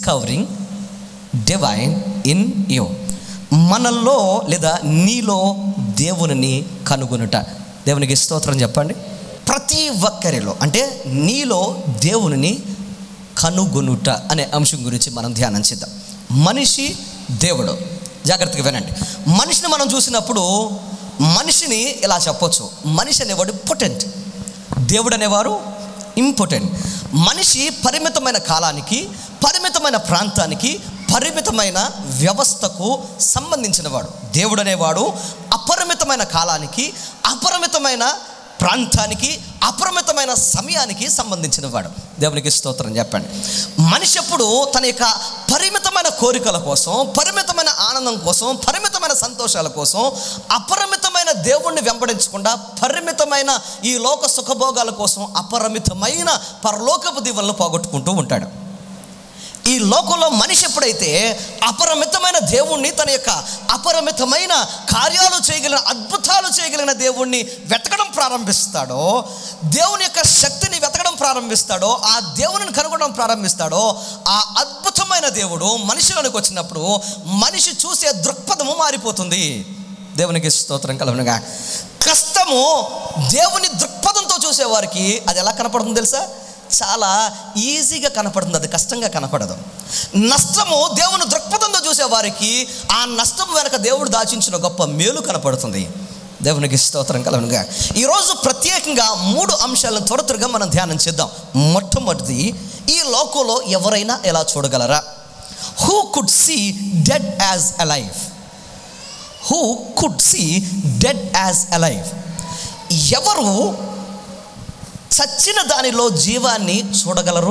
discovering divine in you మనలో లేదా నీలో దేవునిని కనుగొనుట దేవునికి స్తోత్రం చెప్పండి ప్రతి ఒక్కరిలో అంటే నీలో దేవునిని కనుగొనుట అనే అంశం గురించి మనం ధ్యానం చేద్దాం మనిషి దేవుడు జాగ్రత్తగా వినండి మనిషిని మనం చూసినప్పుడు మనిషిని ఇలా చెప్పొచ్చు మనిషి అనేవాడు పొటెంట్ దేవుడు అనేవారు ఇంపార్టెంట్ మనిషి పరిమితమైన కాలానికి పరిమితమైన ప్రాంతానికి పరిమితమైన వ్యవస్థకు సంబంధించినవాడు దేవుడు అనేవాడు అపరిమితమైన కాలానికి అపరిమితమైన ప్రాంతానికి అపరిమితమైన సమయానికి సంబంధించిన వాడు దేవునికి స్తోత్రం చెప్పండి మనిషి ఎప్పుడు తన యొక్క పరిమితమైన కోరికల కోసం పరిమితమైన ఆనందం కోసం పరిమితమైన సంతోషాల కోసం అపరిమితమైన దేవుణ్ణి వెంబడించకుండా పరిమితమైన ఈ లోక సుఖభోగాల కోసం అపరిమితమైన పరలోకపు దీవులను పోగొట్టుకుంటూ ఉంటాడు ఈ లోకంలో మనిషి ఎప్పుడైతే అపరిమితమైన దేవుణ్ణి తన యొక్క అపరిమితమైన కార్యాలు చేయగలిగిన అద్భుతాలు చేయగలిగిన దేవుణ్ణి వెతకడం ప్రారంభిస్తాడో దేవుని యొక్క శక్తిని వెతకడం ప్రారంభిస్తాడో ఆ దేవుని కనుగొనడం ప్రారంభిస్తాడో ఆ అద్భుతమైన దేవుడు మనిషిలోనికి వచ్చినప్పుడు మనిషి చూసే దృక్పథము మారిపోతుంది దేవునికి స్తోత్రం కలవనగా కష్టము దేవుని దృక్పథంతో చూసేవారికి అది ఎలా కనపడుతుంది తెలుసా చాలా ఈజీగా కనపడుతుంది అది కష్టంగా కనపడదు నష్టము దేవుని దృక్పథంతో చూసేవారికి ఆ నష్టం వెనక దేవుడు దాచించిన గొప్ప మేలు కనపడుతుంది దేవునికి స్తోత్రం కలవనుగా ఈరోజు ప్రత్యేకంగా మూడు అంశాలను త్వర త్వరగా మనం ధ్యానం చేద్దాం మొట్టమొదటిది ఈ లోకంలో ఎవరైనా ఎలా చూడగలరా who could see dead as alive who could see dead as alive ఎవరు చచ్చిన దానిలో జీవాన్ని చూడగలరు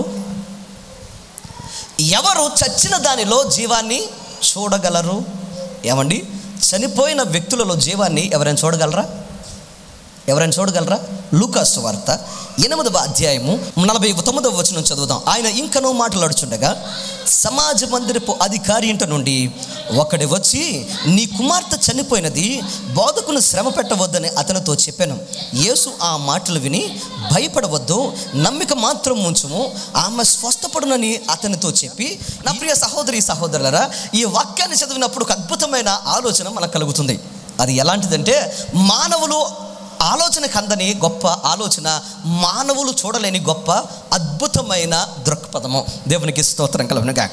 ఎవరు చచ్చిన దానిలో జీవాన్ని చూడగలరు ఏమండి చనిపోయిన వ్యక్తులలో జీవాన్ని ఎవరైనా చూడగలరా ఎవరైనా చూడగలరా లూకాసు వార్త ఎనిమిదవ అధ్యాయము నలభై తొమ్మిదవ వచనం చదువుదాం ఆయన ఇంకనూ మాట్లాడుచుండగా సమాజ మందిరపు అధికారి ఇంట నుండి ఒకటి వచ్చి నీ కుమార్తె చనిపోయినది బోధకును శ్రమ పెట్టవద్దని అతనితో చెప్పాను యేసు ఆ మాటలు విని భయపడవద్దు నమ్మిక మాత్రం ఉంచుము ఆమె స్వస్థపడునని అతనితో చెప్పి నా ప్రియ సహోదరి సహోదరులరా ఈ వాక్యాన్ని చదివినప్పుడు ఒక అద్భుతమైన ఆలోచన మనకు కలుగుతుంది అది ఎలాంటిదంటే మానవులు ఆలోచనకు అందని గొప్ప ఆలోచన మానవులు చూడలేని గొప్ప అద్భుతమైన దృక్పథము దేవునికి స్తోత్రం కలవనగా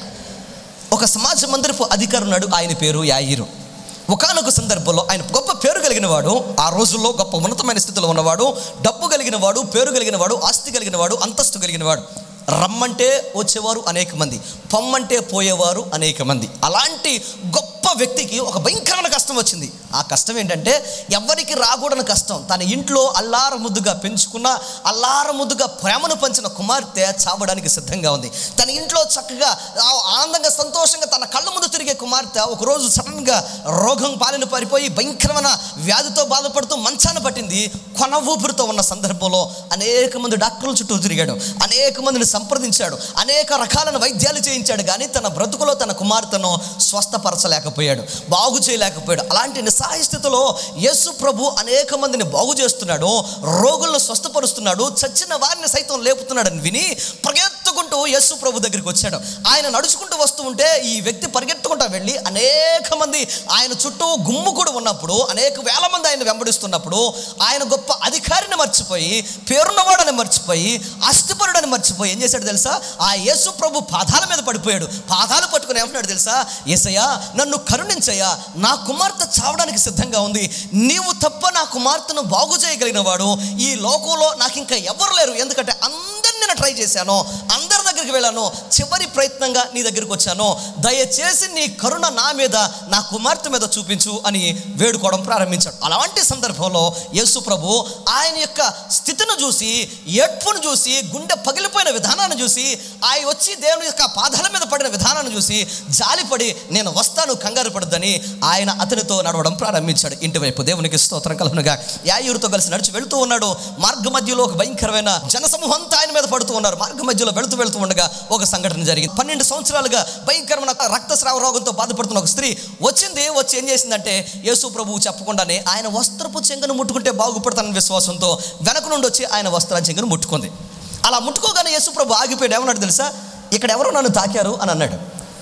ఒక సమాజ మందిరపు అధికారి ఉన్నాడు ఆయన పేరు యాయిరు ఒకనొక సందర్భంలో ఆయన గొప్ప పేరు కలిగిన వాడు ఆ రోజుల్లో గొప్ప ఉన్నతమైన స్థితిలో ఉన్నవాడు డబ్బు కలిగిన వాడు పేరు కలిగిన వాడు ఆస్తి కలిగిన వాడు అంతస్తు కలిగిన వాడు రమ్మంటే వచ్చేవారు అనేక మంది పొమ్మంటే పోయేవారు అనేక మంది అలాంటి గొప్ప వ్యక్తికి ఒక భయంకరమైన కష్టం వచ్చింది ఆ కష్టం ఏంటంటే ఎవరికి రాకూడని కష్టం తన ఇంట్లో అల్లార ముద్దుగా పెంచుకున్న అల్లార ముద్దుగా ప్రేమను పంచిన కుమార్తె చావడానికి సిద్ధంగా ఉంది తన ఇంట్లో చక్కగా ఆ- ఆనందంగా సంతోషంగా తన కళ్ళ ముందు తిరిగే కుమార్తె ఒకరోజు సడన్గా రోగం పాలిన పారిపోయి భయంకరమైన వ్యాధితో బాధపడుతూ మంచాన పట్టింది కొన ఊపిరితో ఉన్న సందర్భంలో అనేక మంది డాక్టర్ల చుట్టూ తిరిగాడు అనేక మందిని సంప్రదించాడు అనేక రకాలైన వైద్యాలు చేయించాడు కానీ తన బ్రతుకులో తన కుమార్తెను స్వస్థపరచలేకపోయాడు బాగు చేయలేకపోయాడు అలాంటి నిస్సహాయ స్థితిలో యేసు ప్రభు అనేక మందిని బాగు చేస్తున్నాడు రోగులను స్వస్థపరుస్తున్నాడు చచ్చిన వారిని సైతం లేపుతున్నాడని విని పరిగెత్తుకుంటూ యేసు ప్రభు దగ్గరికి వచ్చాడు ఆయన నడుచుకుంటూ వస్తూ ఉంటే ఈ వ్యక్తి పరిగెత్తుకుంటూ వెళ్ళి అనేక మంది ఆయన చుట్టూ గుమ్ముకూడు ఉన్నప్పుడు అనేక వేల మంది ఆయన వెంబడిస్తున్నప్పుడు ఆయన గొప్ప అధికారిని మర్చిపోయి పేరున్నవాడని మర్చిపోయి అస్థిపరుడని మర్చిపోయి ఏం చేశాడు తెలుసా ఆ యేసు ప్రభు పాదాల మీద పడిపోయాడు పాదాలు పట్టుకుని ఏమంటున్నాడు తెలుసా ఏసయ్యా నన్ను కరుణించయ్యా నా కుమార్తె చావడానికి సిద్ధంగా ఉంది నీవు తప్ప నా కుమార్తెను బాగు చేయగలిగిన వాడు ఈ లోకంలో నాకు ఇంకా ఎవరు లేరు ఎందుకంటే అందరిని నేను ట్రై చేశాను అందరి దగ్గరికి వెళ్ళాను చివరి ప్రయత్నంగా నీ దగ్గరికి వచ్చాను దయచేసి నీ కరుణ నా మీద నా కుమార్తె మీద చూపించు అని వేడుకోవడం ప్రారంభించాడు అలాంటి సందర్భంలో యేసు ప్రభు ఆయన యొక్క స్థితిని చూసి ఏడ్పును చూసి గుండె పగిలిపోయిన విధానాన్ని చూసి ఆయన వచ్చి దేవుని యొక్క పాదాల మీద పడిన విధానాన్ని చూసి జాలిపడి నేను వస్తాను కంగారు పడద్దని ఆయన అతనితో నడవడం ప్రారంభించాడు ఇంటి వైపు దేవునికి స్తోత్రం కలుగునుగా యాయూరుతో కలిసి నడిచి వెళుతూ ఉన్నాడు మార్గ మధ్యలో ఒక భయంకరమైన జనసమూహం అంతా ఆయన మీద పడుతూ ఉన్నారు మార్గ మధ్యలో వెళుతూ వెళుతూ ఉండగా ఒక సంఘటన జరిగింది పన్నెండు సంవత్సరాలుగా భయంకరమైన రక్తస్రావ రోగంతో బాధపడుతున్న ఒక స్త్రీ వచ్చింది వచ్చి ఏం చేసిందంటే యేసు ప్రభువు చెప్పకుండానే ఆయన వస్త్రపు చెంగును ముట్టుకుంటే బాగుపడతానని విశ్వాసంతో వెనక నుండి వచ్చి ఆయన వస్త్ర చెంగును ముట్టుకుంది అలా ముట్టుకోగానే యేసు ప్రభు ఆగిపోయాడు ఏమన్నాడు తెలుసా ఇక్కడ ఎవరో నన్ను తాకారు అని అన్నాడు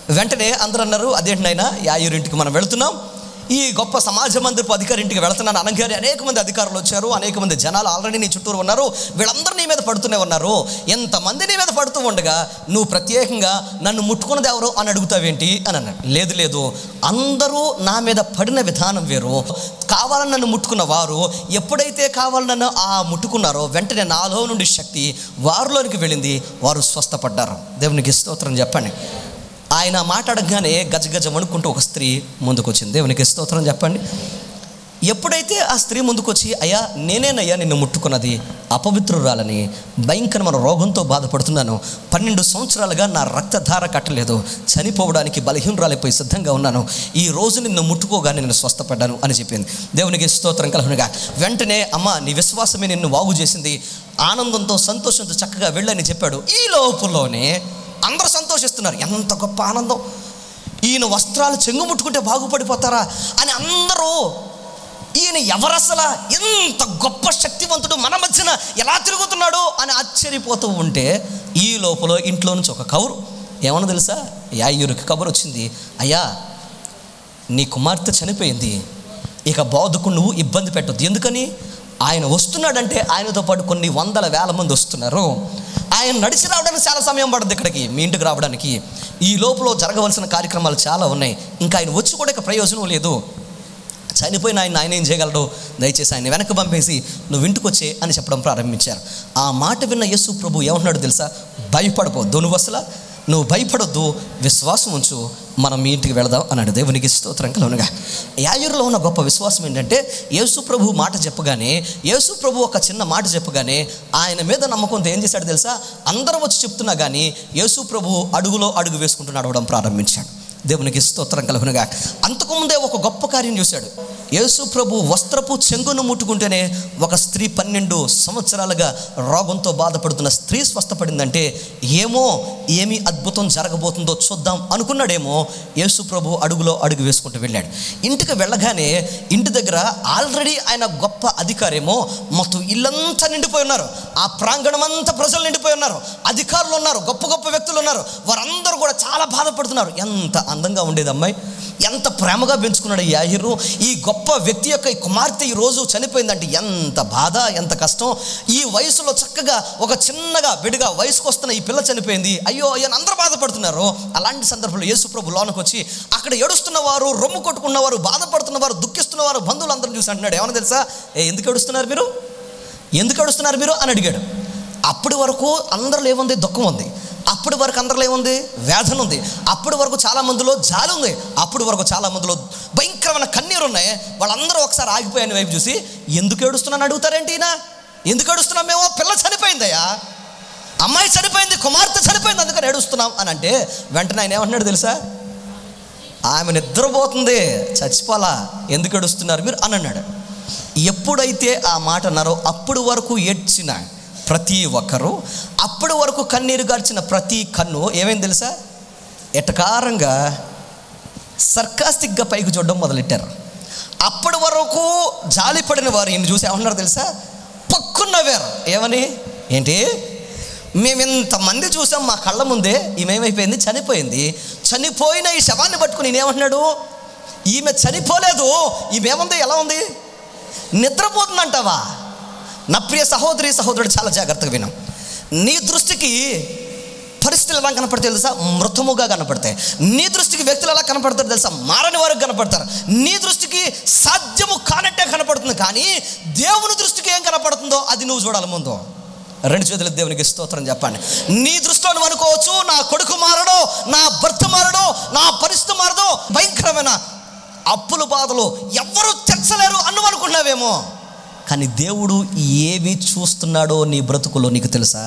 వెంటనే అందరూ అన్నారు అదేంటి నాయనా యాయూరింటికి మనం వెళుతున్నాం ఈ గొప్ప సమాజ మందిరపు అధికారి ఇంటికి వెళుతున్నాను అనగానే అనేక మంది అధికారులు వచ్చారు అనేక మంది జనాలు ఆల్రెడీ నీ చుట్టూరు ఉన్నారు వీళ్ళందరూ నీ మీద పడుతూనే ఉన్నారు ఎంతమంది నీ మీద పడుతూ ఉండగా నువ్వు ప్రత్యేకంగా నన్ను ముట్టుకున్నది ఎవరు అని అడుగుతావేంటి అని అన్నాడు లేదు లేదు అందరూ నా మీద పడిన విధానం వేరు కావాలని నన్ను ముట్టుకున్న వారు ఎప్పుడైతే కావాలని నన్ను ఆ ముట్టుకున్నారో వెంటనే నాలో నుండి శక్తి వారిలోనికి వెళ్ళింది వారు స్వస్థపడ్డారు దేవునికి స్తోత్రం చెప్పండి ఆయన మాట్లాడగానే గజ గజ వణుకుంటూ ఒక స్త్రీ ముందుకు వచ్చింది దేవునికి స్తోత్రం చెప్పండి ఎప్పుడైతే ఆ స్త్రీ ముందుకొచ్చి అయ్యా నేనేనయ్యా నిన్ను ముట్టుకున్నది అపవిత్రురాలని భయంకరమైన రోగంతో బాధపడుతున్నాను పన్నెండు సంవత్సరాలుగా నా రక్తధార కట్టలేదు చనిపోవడానికి బలహీనరాలైపోయి సిద్ధంగా ఉన్నాను ఈ రోజు నిన్ను ముట్టుకోగానే నేను స్వస్థపడ్డాను అని చెప్పింది దేవునికి స్తోత్రం కలహనుగా వెంటనే అమ్మ నీ విశ్వాసమే నిన్ను బాగు చేసింది ఆనందంతో సంతోషంతో చక్కగా వెళ్ళని చెప్పాడు ఈ లోపులోనే అందరూ సంతోషిస్తున్నారు ఎంత గొప్ప ఆనందం ఈయన వస్త్రాలు చెంగు ముట్టుకుంటే బాగుపడిపోతారా అని అందరూ ఈయన ఎవరసలా ఎంత గొప్ప శక్తివంతుడు మన మధ్యన ఎలా తిరుగుతున్నాడు అని ఆశ్చర్యపోతూ ఉంటే ఈ లోపల ఇంట్లో నుంచి ఒక కబురు ఏమన్నా తెలుసా యాయూరికి కబురు వచ్చింది అయ్యా నీ కుమార్తె చనిపోయింది ఇక బోధకు నువ్వు ఇబ్బంది పెట్టొద్దు ఎందుకని ఆయన వస్తున్నాడంటే ఆయనతో పాటు కొన్ని వందల వేల మంది వస్తున్నారు ఆయన నడిచి రావడానికి చాలా సమయం పడుతుంది ఇక్కడికి మీ ఇంటికి రావడానికి ఈ లోపల జరగవలసిన కార్యక్రమాలు చాలా ఉన్నాయి ఇంకా ఆయన వచ్చి కూడా ఇక ప్రయోజనం లేదు చనిపోయిన ఆయన ఆయన ఏం చేయగలడు దయచేసి ఆయన వెనక్కి పంపేసి నువ్వు ఇంటికి వచ్చే అని చెప్పడం ప్రారంభించారు ఆ మాట విన్న యేసు ప్రభు ఏమంటున్నాడు తెలుసా భయపడపోద్దు నువ్వు అసలు నువ్వు భయపడొద్దు విశ్వాసం ఉంచు మనం మీ ఇంటికి వెళదాం అన్నాడు దేవునికి స్తోత్రం కలవనుగా యాయూరులో ఉన్న గొప్ప విశ్వాసం ఏంటంటే యేసు ప్రభు మాట చెప్పగానే యేసు ప్రభు ఒక చిన్న మాట చెప్పగానే ఆయన మీద నమ్మకంతో ఏం చేశాడు తెలుసా అందరూ వచ్చి చెప్తున్నా కానీ యేసు ప్రభు అడుగులో అడుగు వేసుకుంటూ నడవడం ప్రారంభించాడు దేవునికి స్తోత్రం కలుగునుగా అంతకుముందే ఒక గొప్ప కార్యం చూశాడు యేసు ప్రభు వస్త్రపు చెంగును ముట్టుకుంటేనే ఒక స్త్రీ పన్నెండు సంవత్సరాలుగా రోగంతో బాధపడుతున్న స్త్రీ స్వస్థపడిందంటే ఏమో ఏమి అద్భుతం జరగబోతుందో చూద్దాం అనుకున్నాడేమో యేసు ప్రభు అడుగులో అడుగు వేసుకుంటూ వెళ్ళాడు ఇంటికి వెళ్ళగానే ఇంటి దగ్గర ఆల్రెడీ ఆయన గొప్ప అధికారేమో మొత్తం ఇల్లంతా నిండిపోయి ఉన్నారు ఆ ప్రాంగణం అంతా ప్రజలు నిండిపోయి ఉన్నారు అధికారులు ఉన్నారు గొప్ప గొప్ప వ్యక్తులు ఉన్నారు వారందరూ కూడా చాలా బాధపడుతున్నారు ఎంత అందంగా ఉండేది అమ్మాయి ఎంత ప్రేమగా పెంచుకున్నాడు ఈ యాహిరు ఈ గొప్ప వ్యక్తి యొక్క ఈ కుమార్తె ఈ రోజు చనిపోయిందంటే ఎంత బాధ ఎంత కష్టం ఈ వయసులో చక్కగా ఒక చిన్నగా బిడిగా వయసుకు వస్తున్న ఈ పిల్ల చనిపోయింది అయ్యో అయ్యో అని అందరూ బాధపడుతున్నారు అలాంటి సందర్భంలో యేసుప్రభు లోనికి వచ్చి అక్కడ ఏడుస్తున్న వారు రొమ్ము కొట్టుకున్నవారు బాధపడుతున్నవారు దుఃఖిస్తున్నవారు బంధువులు అందరూ చూసి అంటున్నాడు ఏమన్నా తెలుసా ఏ ఎందుకు ఏడుస్తున్నారు మీరు ఎందుకు ఏడుస్తున్నారు మీరు అని అడిగాడు అప్పటి వరకు అందరిలో ఏముంది దుఃఖం ఉంది అప్పటి వరకు అందరిలో ఏముంది వేదన ఉంది అప్పటి వరకు చాలా మందిలో జాలి ఉంది అప్పటి వరకు చాలా మందిలో భయంకరమైన కన్నీరు ఉన్నాయి వాళ్ళందరూ ఒకసారి ఆగిపోయాను వైపు చూసి ఎందుకు ఏడుస్తున్నాను అడుగుతారేంటి ఈయన ఎందుకు ఏడుస్తున్నాం మేము పిల్ల చనిపోయిందయ్యా అమ్మాయి చనిపోయింది కుమార్తె చనిపోయింది అందుకని ఏడుస్తున్నాం అని అంటే వెంటనే ఆయన ఏమంటున్నాడు తెలుసా ఆమె నిద్రపోతుంది చచ్చిపోలా ఎందుకు ఏడుస్తున్నారు మీరు అని అన్నాడు ఎప్పుడైతే ఆ మాట అన్నారో అప్పుడు వరకు ఏడ్చిన ప్రతి ఒక్కరూ అప్పటి వరకు కన్నీరు గార్చిన ప్రతి కన్ను ఏమైంది తెలుసా ఎటకారంగా సర్కాస్టిక్గా పైకి చూడడం మొదలెట్టారు అప్పటి వరకు జాలిపడిన వారు ఈయన చూసి ఏమన్నారు తెలుసా పక్కున్నవారు ఏమని ఏంటి మేము ఇంతమంది చూసాం మా కళ్ళ ముందే ఈమె ఏమైపోయింది చనిపోయింది చనిపోయిన ఈ శవాన్ని పట్టుకుని నేనేమంటున్నాడు ఈమె చనిపోలేదు ఈమె ఏముంది ఎలా ఉంది నిద్రపోతుందంటావా నా ప్రియ సహోదరి సహోదరుడు చాలా జాగ్రత్తగా వినం నీ దృష్టికి పరిస్థితులు ఎలా కనపడతాయి తెలుసా మృతముగా కనపడతాయి నీ దృష్టికి వ్యక్తులు ఎలా కనపడతారు తెలుసా మారని వారికి కనపడతారు నీ దృష్టికి సాధ్యము కానట్టే కనపడుతుంది కానీ దేవుని దృష్టికి ఏం కనపడుతుందో అది నువ్వు చూడాలి ముందు రెండు చేతులు దేవునికి స్తోత్రం చెప్పండి నీ దృష్టిలో నువ్వు అనుకోవచ్చు నా కొడుకు మారడో నా భర్త మారడో నా పరిస్థితి మారదో భయంకరమైన అప్పుల బాధలు ఎవ్వరూ తెచ్చలేరు అన్ను అనుకున్నావేమో కానీ దేవుడు ఏమి చూస్తున్నాడో నీ బ్రతుకులో నీకు తెలుసా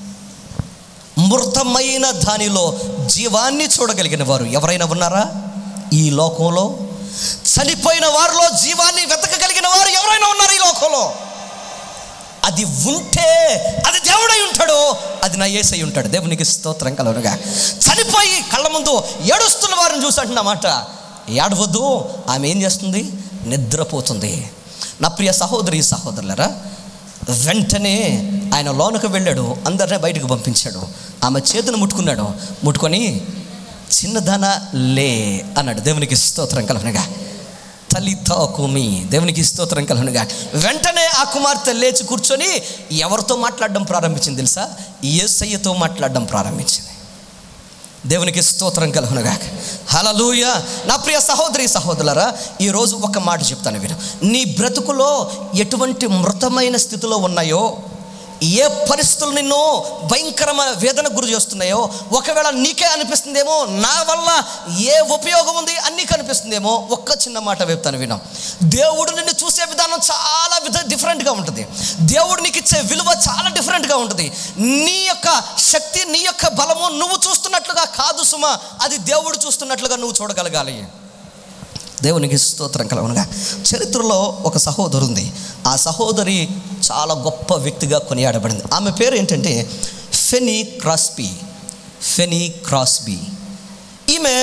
మృతమైన దానిలో జీవాన్ని చూడగలిగిన వారు ఎవరైనా ఉన్నారా ఈ లోకంలో చనిపోయిన వారిలో జీవాన్ని వెతకగలిగిన వారు ఎవరైనా ఉన్నారు ఈ లోకంలో అది ఉంటే అది దేవుడై ఉంటాడు అది నా ఏసై ఉంటాడు దేవునికి స్తోత్రం కలవనుగా చనిపోయి కళ్ళ ముందు ఏడుస్తున్న వారిని చూసంటున్నమాట ఏడవద్దు ఆమె ఏం చేస్తుంది నిద్రపోతుంది నా ప్రియ సహోదరి సహోదరులరా వెంటనే ఆయన లోనకు వెళ్ళాడు అందరినీ బయటకు పంపించాడు ఆమె చేతిని ముట్టుకున్నాడు ముట్టుకొని చిన్నదాన లే అన్నాడు దేవునికి స్తోత్రం కలవనగా తల్లితో కుమి దేవునికి స్తోత్రం కలనుగా వెంటనే ఆ కుమార్తె లేచి కూర్చొని ఎవరితో మాట్లాడడం ప్రారంభించింది తెలుసా ఏసయ్యతో మాట్లాడడం ప్రారంభించింది దేవునికి స్తోత్రం కలుగునుగా హలలుయ నా ప్రియ సహోదరి సహోదరులరా ఈరోజు ఒక మాట చెప్తాను విను నీ బ్రతుకులో ఎటువంటి మృతమైన స్థితిలో ఉన్నాయో ఏ పరిస్థితులు నిన్ను భయంకరమైన వేదన గురి చేస్తున్నాయో ఒకవేళ నీకే అనిపిస్తుందేమో నా వల్ల ఏ ఉపయోగం ఉంది అన్నీ కనిపిస్తుందేమో ఒక్క చిన్న మాట చెప్తాను వినం దేవుడు నిన్ను చూసే విధానం చాలా విధ డిఫరెంట్గా ఉంటుంది దేవుడు నీకు ఇచ్చే విలువ చాలా డిఫరెంట్గా ఉంటుంది నీ యొక్క శక్తి నీ యొక్క బలము నువ్వు చూస్తున్నట్లుగా కాదు సుమా అది దేవుడు చూస్తున్నట్లుగా నువ్వు చూడగలగాలి దేవునికి స్తోత్రం కలవనుగా చరిత్రలో ఒక సహోదరు ఉంది ఆ సహోదరి చాలా గొప్ప వ్యక్తిగా కొనియాడబడింది ఆమె పేరు ఏంటంటే ఫెనీ క్రాస్బీ ఫెనీ క్రాస్బీ ఈమె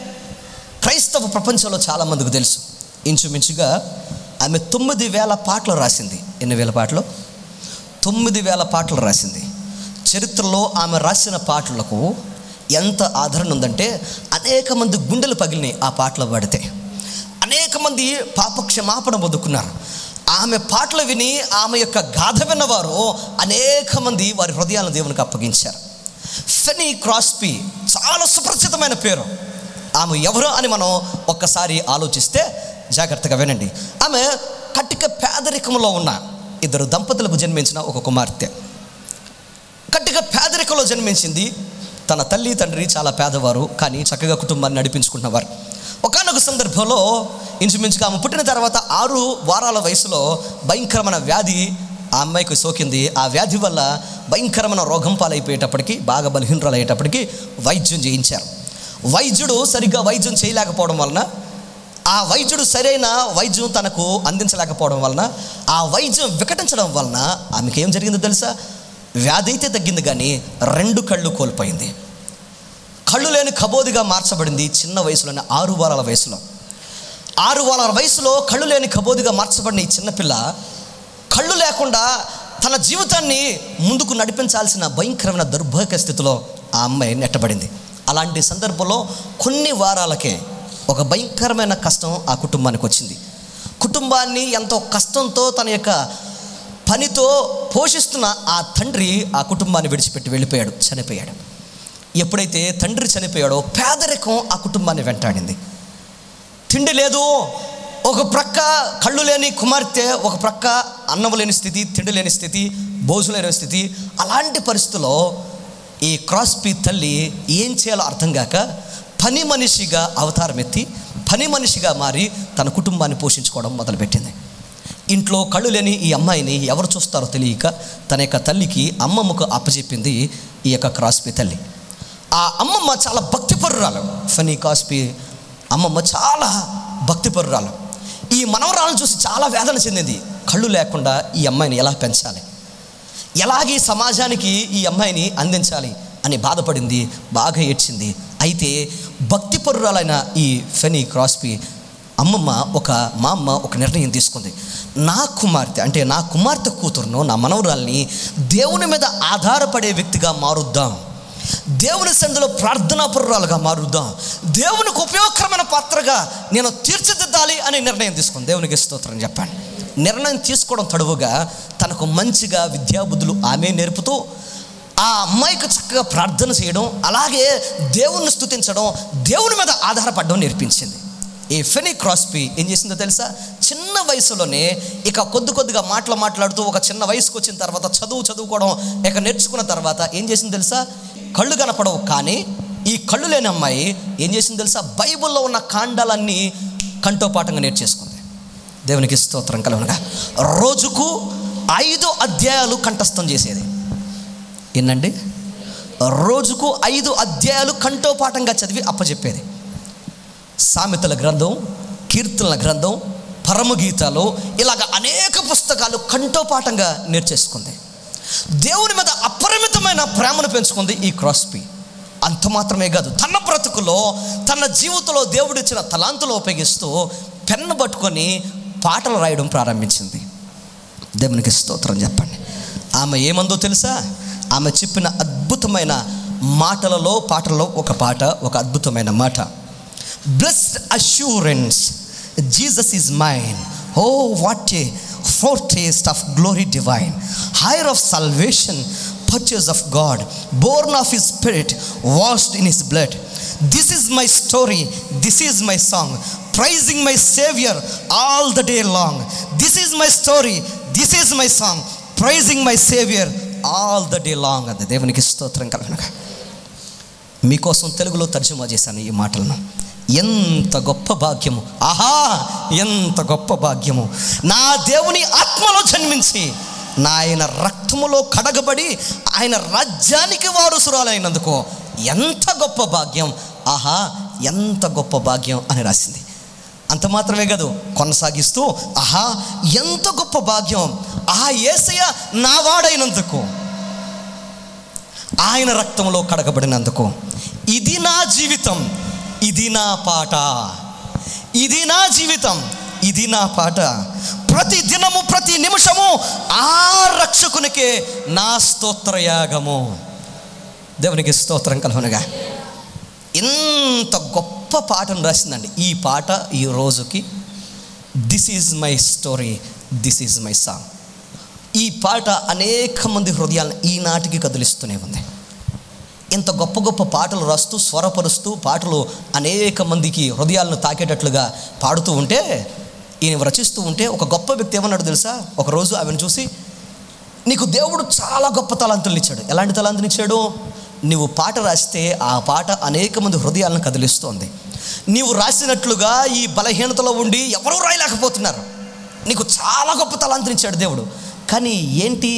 క్రైస్తవ ప్రపంచంలో చాలామందికి తెలుసు ఇంచుమించుగా ఆమె తొమ్మిది వేల పాటలు రాసింది ఎన్ని వేల పాటలు తొమ్మిది వేల పాటలు రాసింది చరిత్రలో ఆమె రాసిన పాటలకు ఎంత ఆదరణ ఉందంటే అనేక మంది గుండెలు పగిలినాయి ఆ పాటలు పాడితే అనేక మంది పాప క్షమాపణ పొందుకున్నారు ఆమె పాటలు విని ఆమె యొక్క గాథ విన్నవారు అనేక మంది వారి హృదయాలను దేవునికి అప్పగించారు ఫెనీ క్రాస్పీ చాలా సుప్రసిద్ధమైన పేరు ఆమె ఎవరు అని మనం ఒక్కసారి ఆలోచిస్తే జాగ్రత్తగా వినండి ఆమె కట్టిక పేదరికంలో ఉన్న ఇద్దరు దంపతులకు జన్మించిన ఒక కుమార్తె కట్టిక పేదరికంలో జన్మించింది తన తల్లి తండ్రి చాలా పేదవారు కానీ చక్కగా కుటుంబాన్ని నడిపించుకుంటున్నవారు ఒకనొక సందర్భంలో ఇంచుమించుగా ఆమె పుట్టిన తర్వాత ఆరు వారాల వయసులో భయంకరమైన వ్యాధి ఆ అమ్మాయికి సోకింది ఆ వ్యాధి వల్ల భయంకరమైన రోగం పాలైపోయేటప్పటికి బాగా బలహీనరాలు అయ్యేటప్పటికి వైద్యం చేయించారు వైద్యుడు సరిగ్గా వైద్యం చేయలేకపోవడం వలన ఆ వైద్యుడు సరైన వైద్యం తనకు అందించలేకపోవడం వలన ఆ వైద్యం వికటించడం వలన ఆమెకి ఏం జరిగిందో తెలుసా వ్యాధి అయితే తగ్గింది కానీ రెండు కళ్ళు కోల్పోయింది కళ్ళు లేని కబోదిగా మార్చబడింది చిన్న వయసులోనే ఆరు వారాల వయసులో ఆరు వారాల వయసులో కళ్ళు లేని కబోదిగా మార్చబడిన ఈ చిన్నపిల్ల కళ్ళు లేకుండా తన జీవితాన్ని ముందుకు నడిపించాల్సిన భయంకరమైన దౌర్భాగ్య స్థితిలో ఆ అమ్మాయి నెట్టబడింది అలాంటి సందర్భంలో కొన్ని వారాలకే ఒక భయంకరమైన కష్టం ఆ కుటుంబానికి వచ్చింది కుటుంబాన్ని ఎంతో కష్టంతో తన యొక్క పనితో పోషిస్తున్న ఆ తండ్రి ఆ కుటుంబాన్ని విడిచిపెట్టి వెళ్ళిపోయాడు చనిపోయాడు ఎప్పుడైతే తండ్రి చనిపోయాడో పేదరికం ఆ కుటుంబాన్ని వెంటాడింది తిండి లేదు ఒక ప్రక్క కళ్ళు లేని కుమార్తె ఒక ప్రక్క అన్నం లేని స్థితి తిండి లేని స్థితి భోజు లేని స్థితి అలాంటి పరిస్థితుల్లో ఈ క్రాస్పీ తల్లి ఏం చేయాలో అర్థం కాక పని మనిషిగా అవతారం ఎత్తి పని మనిషిగా మారి తన కుటుంబాన్ని పోషించుకోవడం మొదలుపెట్టింది ఇంట్లో కళ్ళు లేని ఈ అమ్మాయిని ఎవరు చూస్తారో తెలియక తన యొక్క తల్లికి అమ్మమ్మకు అప్పచెప్పింది ఈ యొక్క క్రాస్పీ తల్లి ఆ అమ్మమ్మ చాలా భక్తిపరురాలు ఫనీ కాస్పీ అమ్మమ్మ చాలా భక్తిపరురాలు ఈ మనవరాలను చూసి చాలా వేదన చెందింది కళ్ళు లేకుండా ఈ అమ్మాయిని ఎలా పెంచాలి ఎలాగే సమాజానికి ఈ అమ్మాయిని అందించాలి అని బాధపడింది బాగా ఏడ్చింది అయితే భక్తిపరురాలైన ఈ ఫెనీ క్రాస్పీ అమ్మమ్మ ఒక మా అమ్మ ఒక నిర్ణయం తీసుకుంది నా కుమార్తె అంటే నా కుమార్తె కూతురును నా మనవరాల్ని దేవుని మీద ఆధారపడే వ్యక్తిగా మారుద్దాం దేవుని సందులో ప్రార్థనాపరురాలుగా మారుద్దాం దేవునికి ఉపయోగకరమైన పాత్రగా నేను తీర్చిదిద్దాలి అని నిర్ణయం తీసుకుంది దేవునికి స్తోత్రం చెప్పండి నిర్ణయం తీసుకోవడం తడువుగా తనకు మంచిగా విద్యాబుద్ధులు ఆమె నేర్పుతూ ఆ అమ్మాయికి చక్కగా ప్రార్థన చేయడం అలాగే దేవుణ్ణి స్తుతించడం దేవుని మీద ఆధారపడడం నేర్పించింది ఈ ఫెనీ క్రాస్పీ ఏం చేసిందో తెలుసా చిన్న వయసులోనే ఇక కొద్ది కొద్దిగా మాటలు మాట్లాడుతూ ఒక చిన్న వయసుకు వచ్చిన తర్వాత చదువు చదువుకోవడం ఇక నేర్చుకున్న తర్వాత ఏం చేసిందో తెలుసా కళ్ళు కనపడవు కానీ ఈ కళ్ళు లేని అమ్మాయి ఏం చేసిందో తెలుసా బైబిల్లో ఉన్న కాండాలన్నీ కంఠోపాఠంగా నేర్చేసుకుంది దేవునికి స్తోత్రం కలవనగా రోజుకు ఐదు అధ్యాయాలు కంఠస్థం చేసేది ఏంటండి రోజుకు ఐదు అధ్యాయాలు కంఠోపాఠంగా చదివి అప్పచెప్పేది సామెతల గ్రంథం కీర్తనల గ్రంథం పరమగీతాలు ఇలాగ అనేక పుస్తకాలు కంఠోపాఠంగా నేర్చేసుకుంది దేవుని మీద అపరిమితమైన ప్రేమను పెంచుకుంది ఈ క్రాస్పీ అంత మాత్రమే కాదు తన బ్రతుకులో తన జీవితంలో దేవుడిచ్చిన తలాంతులు ఉపయోగిస్తూ పెన్ను పట్టుకొని పాటలు రాయడం ప్రారంభించింది దేవునికి స్తోత్రం చెప్పండి ఆమె ఏమందో తెలుసా ఆమె చెప్పిన అద్భుతమైన మాటలలో పాటలలో ఒక పాట ఒక అద్భుతమైన మాట blessed assurance Jesus is mine oh what a foretaste of glory divine heir of salvation purchase of God born of his spirit washed in his blood this is my story this is my song praising my saviour all the day long this is my story this is my song praising my saviour all the day long అంది దేవునికి స్తోత్రం కలగనగా మీకోసం తెలుగులో తర్జుమా చేశాను ఈ మాటలను ఎంత గొప్ప భాగ్యము ఆహా ఎంత గొప్ప భాగ్యము నా దేవుని ఆత్మలో జన్మించి నా ఆయన రక్తములో కడగబడి ఆయన రాజ్యానికి వారసురాలైనందుకు ఎంత గొప్ప భాగ్యం ఆహా ఎంత గొప్ప భాగ్యం అని రాసింది అంత మాత్రమే కాదు కొనసాగిస్తూ ఆహా ఎంత గొప్ప భాగ్యం ఆ ఏసయ్య నా వాడైనందుకు ఆయన రక్తంలో కడగబడినందుకు ఇది నా జీవితం ఇది నా పాట ఇది నా జీవితం ఇది నా పాట ప్రతి దినము ప్రతి నిమిషము ఆ రక్షకునికే నా స్తోత్రయాగము దేవునికి స్తోత్రం కలవనగా ఇంత గొప్ప పాటను రాసిందండి ఈ పాట ఈ రోజుకి this is my story this is my song ఈ పాట అనేక మంది హృదయాలను ఈనాటికి కదిలిస్తూనే ఉంది ఇంత గొప్ప గొప్ప పాటలు రాస్తూ స్వరపరుస్తూ పాటలు అనేక మందికి హృదయాలను తాకేటట్లుగా పాడుతూ ఉంటే ఈయన రచిస్తూ ఉంటే ఒక గొప్ప వ్యక్తి ఏమన్నాడు తెలుసా ఒకరోజు ఆమెను చూసి నీకు దేవుడు చాలా గొప్ప తలాంతులు ఇచ్చాడు ఎలాంటి తలాంతులు ఇచ్చాడు నీవు పాట రాస్తే ఆ పాట అనేక మంది హృదయాలను కదిలిస్తోంది నీవు రాసినట్లుగా ఈ బలహీనతలో ఉండి ఎవరూ రాయలేకపోతున్నారు నీకు చాలా గొప్ప తలాంతులు ఇచ్చాడు దేవుడు కానీ ఏంటి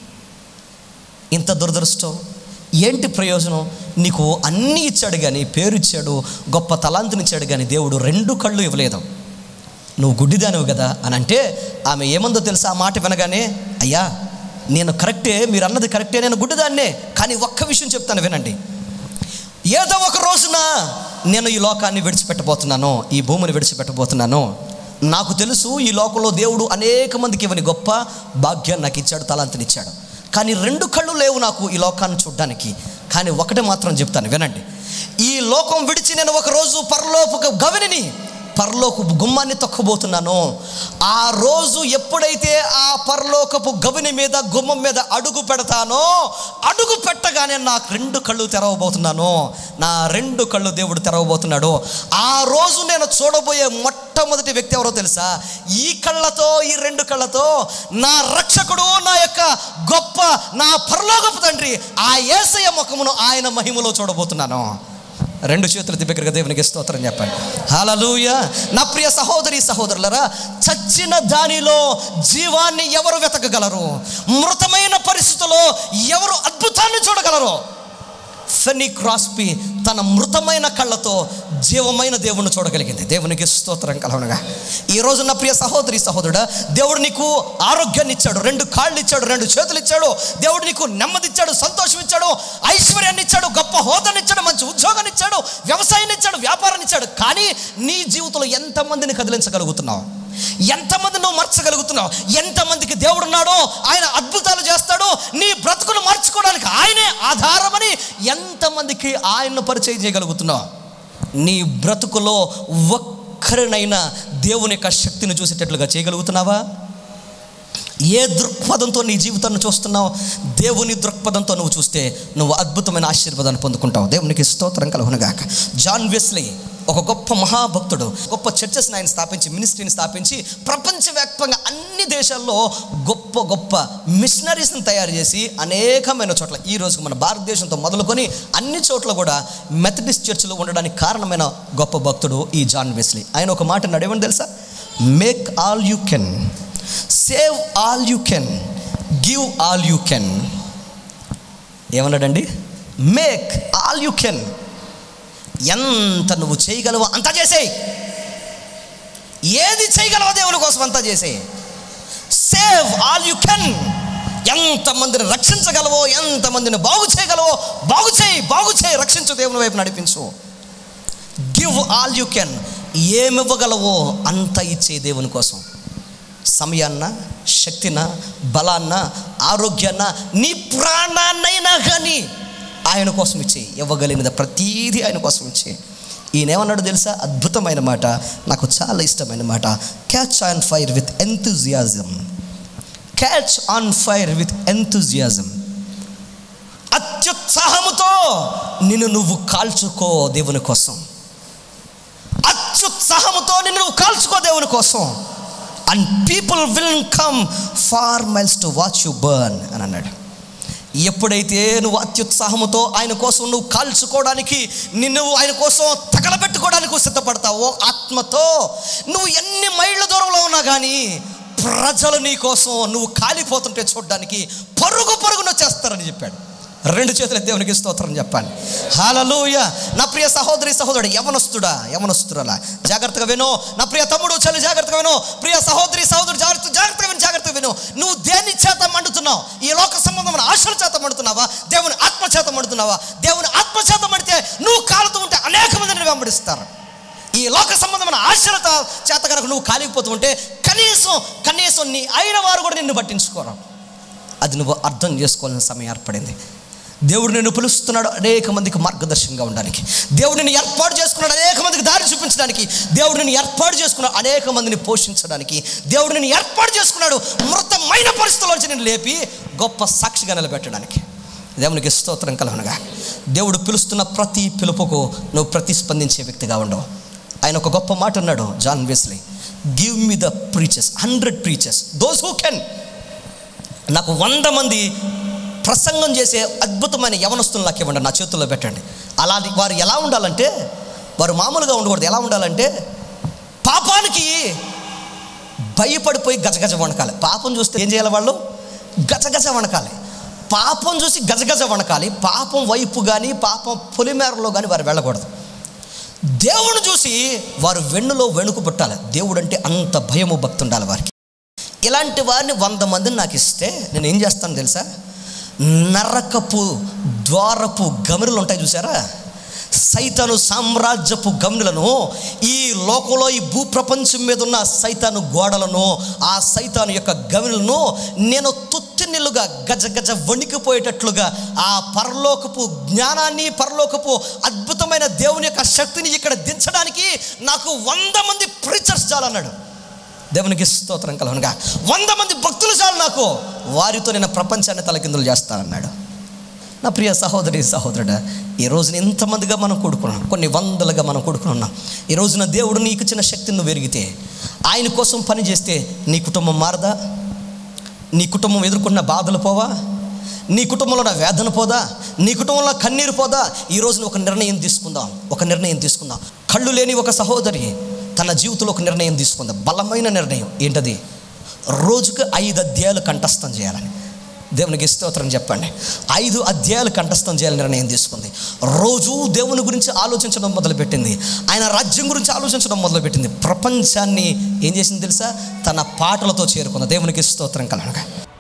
ఇంత దురదృష్టం ఏంటి ప్రయోజనం నీకు అన్నీ ఇచ్చాడు కానీ పేరు ఇచ్చాడు గొప్ప తలాంతునిచ్చాడు కానీ దేవుడు రెండు కళ్ళు ఇవ్వలేదు నువ్వు గుడ్డిదానివి కదా అని అంటే ఆమె ఏమందో తెలుసా ఆ మాట వినగానే అయ్యా నేను కరెక్టే మీరు అన్నది కరెక్టే నేను గుడ్డిదాన్నే కానీ ఒక్క విషయం చెప్తాను వినండి ఏదో ఒక రోజున నేను ఈ లోకాన్ని విడిచిపెట్టబోతున్నాను ఈ భూమిని విడిచిపెట్టబోతున్నాను నాకు తెలుసు ఈ లోకంలో దేవుడు అనేక మందికి ఇవ్వని గొప్ప భాగ్యాన్ని నాకు ఇచ్చాడు తలాంతినిచ్చాడు కానీ రెండు కళ్ళు లేవు నాకు ఈ లోకాన్ని చూడడానికి కానీ ఒకటే మాత్రం చెప్తాను వినండి ఈ లోకం విడిచి నేను ఒకరోజు పరలోపు గవిని పరలోకపు గుమ్మాన్ని తొక్కబోతున్నాను ఆ రోజు ఎప్పుడైతే ఆ పరలోకపు గవిని మీద గుమ్మం మీద అడుగు పెడతానో అడుగు పెట్టగానే నాకు రెండు కళ్ళు తెరవబోతున్నాను నా రెండు కళ్ళు దేవుడు తెరవబోతున్నాడు ఆ రోజు నేను చూడబోయే మొట్టమొదటి వ్యక్తి ఎవరో తెలుసా ఈ కళ్ళతో ఈ రెండు కళ్ళతో నా రక్షకుడు నా యొక్క గొప్ప నా పరలోకపు తండ్రి ఆ ఏసయ ముఖమును ఆయన మహిమలో చూడబోతున్నాను రెండు చేతులు దిగ్గరగా దేవునికి స్తోత్రం చెప్పండి హలలుయ నా ప్రియ సహోదరి సహోదరులరా చచ్చిన దానిలో జీవాన్ని ఎవరు వెతకగలరు మృతమైన పరిస్థితుల్లో ఎవరు అద్భుతాన్ని చూడగలరు ఫెనీ క్రాస్పి తన మృతమైన కళ్ళతో జీవమైన దేవుణ్ణి చూడగలిగింది దేవునికి స్తోత్రం కలవనగా ఈ రోజు నా ప్రియ సహోదరి సహోదరుడా దేవుడు నీకు ఆరోగ్యాన్ని ఇచ్చాడు రెండు కాళ్ళు ఇచ్చాడు రెండు చేతులు ఇచ్చాడు దేవుడు నీకు నెమ్మది ఇచ్చాడు సంతోషం ఇచ్చాడు ఐశ్వర్యాన్ని ఇచ్చాడు గొప్ప హోదాన్ని ఇచ్చాడు మంచి ఉద్యోగాన్ని ఇచ్చాడు వ్యవసాయాన్ని ఇచ్చాడు వ్యాపారాన్ని ఇచ్చాడు కానీ నీ జీవితంలో ఎంతమందిని కదిలించగలుగుతున్నావు ఎంతమంది నువ్వు మార్చగలుగుతున్నావు ఎంతమందికి దేవుడు ఉన్నాడో ఆయన అద్భుతాలు చేస్తాడో నీ బ్రతుకును మార్చుకోవడానికి ఆయనే ఆధారమని ఎంతమందికి ఆయన్ను పరిచయం చేయగలుగుతున్నావు నీ బ్రతుకులో ఒక్కరినైనా దేవుని యొక్క శక్తిని చూసేటట్లుగా చేయగలుగుతున్నావా ఏ దృక్పథంతో నీ జీవితాన్ని చూస్తున్నావు దేవుని దృక్పథంతో నువ్వు చూస్తే నువ్వు అద్భుతమైన ఆశీర్వాదాన్ని పొందుకుంటావు దేవునికి స్తోత్రం కలుగునగాక జాన్ వెస్లీ ఒక గొప్ప మహాభక్తుడు గొప్ప చర్చెస్ని ఆయన స్థాపించి మినిస్ట్రీని స్థాపించి ప్రపంచవ్యాప్తంగా అన్ని దేశాల్లో గొప్ప గొప్ప మిషనరీస్ని తయారు చేసి అనేకమైన చోట్ల ఈ రోజు మన భారతదేశంతో మొదలుకొని అన్ని చోట్ల కూడా మెథడిస్ట్ చర్చిలో ఉండడానికి కారణమైన గొప్ప భక్తుడు ఈ జాన్ వెస్లీ ఆయన ఒక మాట అన్నాడు ఏమని తెలుసా make all you can save all you can give all you can ఏమన్నాడండి మేక్ ఆల్ యూ కెన్ ఎంత నువ్వు చేయగలవో అంతా చేసేయి ఏది చేయగలవో దేవుని కోసం అంతా చేసేయి సేవ్ ఆల్ యూ కెన్ ఎంతమందిని రక్షించగలవో ఎంతమందిని బాగు చేయగలవో బాగు చేయి బాగు చేయి రక్షించు దేవుని వైపు నడిపించు గివ్ ఆల్ యూ కెన్ ఏమివ్వగలవో అంత ఇచ్చే దేవుని కోసం సమయాన్న శక్తిన బలాన్న ఆరోగ్యాన్న నీ ప్రాణాన్నైనా కానీ ఆయన కోసం ఇచ్చే ఇవ్వగలిగినది ప్రతీది ఆయన కోసం ఇచ్చే ఈయన ఏమన్నాడు తెలుసా అద్భుతమైన మాట నాకు చాలా ఇష్టమైన మాట catch on fire with enthusiasm catch on fire with enthusiasm అత్యుత్సాహముతో నిన్ను నువ్వు కాల్చుకో దేవుని కోసం అత్యుత్సాహముతో నిన్ను నువ్వు కాల్చుకో దేవుని కోసం and people will come far miles to watch you burn అని అన్నాడు ఎప్పుడైతే నువ్వు అత్యుత్సాహముతో ఆయన కోసం నువ్వు కాల్చుకోవడానికి నిన్ను ఆయన కోసం తగలబెట్టుకోవడానికి సిద్ధపడతావో ఆత్మతో నువ్వు ఎన్ని మైళ్ళ దూరంలో ఉన్నా కానీ ప్రజలు నీ కోసం నువ్వు కాలిపోతుంటే చూడడానికి పరుగు పరుగున వచ్చేస్తారని చెప్పాడు రెండు చేతుల దేవునికి స్తోత్రం చెప్పాలి హాలలోయ నా ప్రియ సహోదరి సహోదరుడు యవనస్తుడా యవనస్తురలా జాగ్రత్తగా విను నా ప్రియ తమ్ముడు చలి జాగ్రత్తగా విను ప్రియ సహోదరి సహోదరు జాగ్రత్త జాగ్రత్తగా విను జాగ్రత్తగా విను నువ్వు దేని చేత మండుతున్నావు ఈ లోక సంబంధమైన ఆశల చేత మండుతున్నావా దేవుని ఆత్మ చేత మండుతున్నావా దేవుని ఆత్మ చేత మడితే నువ్వు కాలుతూ ఉంటే అనేక మందిని వెంబడిస్తారు ఈ లోక సంబంధమైన ఆశల చేత కనుక నువ్వు కాలిపోతూ ఉంటే కనీసం కనీసం నీ అయిన వారు కూడా నిన్ను పట్టించుకోరు అది నువ్వు అర్థం చేసుకోవాల్సిన సమయం ఏర్పడింది దేవుడు నిన్ను పిలుస్తున్నాడు అనేక మందికి మార్గదర్శకంగా ఉండడానికి దేవుడు నిన్ను ఏర్పాటు చేసుకున్నాడు అనేక మందికి దారి చూపించడానికి దేవుడు నిన్ను ఏర్పాటు చేసుకున్నాడు అనేక మందిని పోషించడానికి దేవుడు నిన్ను ఏర్పాటు చేసుకున్నాడు మృతమైన పరిస్థితుల్లోంచి నేను లేపి గొప్ప సాక్షిగా నిలబెట్టడానికి దేవునికి స్తోత్రం కలవనగా దేవుడు పిలుస్తున్న ప్రతి పిలుపుకు నువ్వు ప్రతిస్పందించే వ్యక్తిగా ఉండవు ఆయన ఒక గొప్ప మాట అన్నాడు John Wesley give me the preachers hundred preachers those who can నాకు వంద మంది ప్రసంగం చేసే అద్భుతమైన యవనస్తులు నాకు ఇవ్వండి నా చేతుల్లో పెట్టండి అలాంటి వారు ఎలా ఉండాలంటే వారు మామూలుగా ఉండకూడదు ఎలా ఉండాలంటే పాపానికి భయపడిపోయి గజగజ వణకాలి పాపం చూస్తే ఏం చేయాలి వాళ్ళు గజగజ వణకాలి పాపం చూసి గజగజ వణకాలి పాపం వైపు కానీ పాపం పొలిమేరలో కానీ వారు వెళ్ళకూడదు దేవుని చూసి వారు వెన్నులో వెనుక పుట్టాలి దేవుడు అంటే అంత భయము భక్తి ఉండాలి వారికి ఇలాంటి వారిని వంద మందిని నాకు ఇస్తే నేను ఏం చేస్తాను తెలుసా నరకపు ద్వారపు గమనులు ఉంటాయి చూసారా సైతాను సామ్రాజ్యపు గమనులను ఈ లోకంలో ఈ భూప్రపంచం మీద ఉన్న సైతాను గోడలను ఆ సైతాను యొక్క గమనులను నేను తుత్తినిల్లుగా గజ గజ వణికిపోయేటట్లుగా ఆ పరలోకపు జ్ఞానాన్ని పరలోకపు అద్భుతమైన దేవుని యొక్క శక్తిని ఇక్కడ దించడానికి నాకు వంద మంది ప్రీచర్స్ చాలన్నాడు దేవునికి స్తోత్రం కలవనుగా వంద మంది భక్తులు చాలు నాకు వారితో నేను ప్రపంచాన్ని తలకిందులు చేస్తానన్నాడు నా ప్రియ సహోదరి సహోదరుడా ఈ రోజున ఎంతమందిగా మనం కూడుకున్నాం కొన్ని వందలుగా మనం కూడుకుని ఉన్నాం ఈ రోజున దేవుడు నీకు ఇచ్చిన శక్తిని నువ్వు ఎరిగితే ఆయన కోసం పని చేస్తే నీ కుటుంబం మారదా నీ కుటుంబం ఎదుర్కొన్న బాధలు పోవా నీ కుటుంబంలో ఉన్న వేదన పోదా నీ కుటుంబంలో కన్నీరు పోదా ఈ రోజున ఒక నిర్ణయం తీసుకుందాం ఒక నిర్ణయం తీసుకుందాం కళ్ళు లేని ఒక సహోదరి తన జీవితంలో ఒక నిర్ణయం తీసుకుందాం బలమైన నిర్ణయం ఏంటది రోజుకు ఐదు అధ్యాయాలు కంఠస్థం చేయాలని దేవునికి స్తోత్రం చెప్పండి ఐదు అధ్యాయాలు కంఠస్థం చేయాలని నిర్ణయం తీసుకుంది రోజు దేవుని గురించి ఆలోచించడం మొదలుపెట్టింది ఆయన రాజ్యం గురించి ఆలోచించడం మొదలుపెట్టింది ప్రపంచాన్ని ఏం చేసింది తెలుసా తన పాటలతో చేరుకుంది దేవునికి స్తోత్రం కలనగా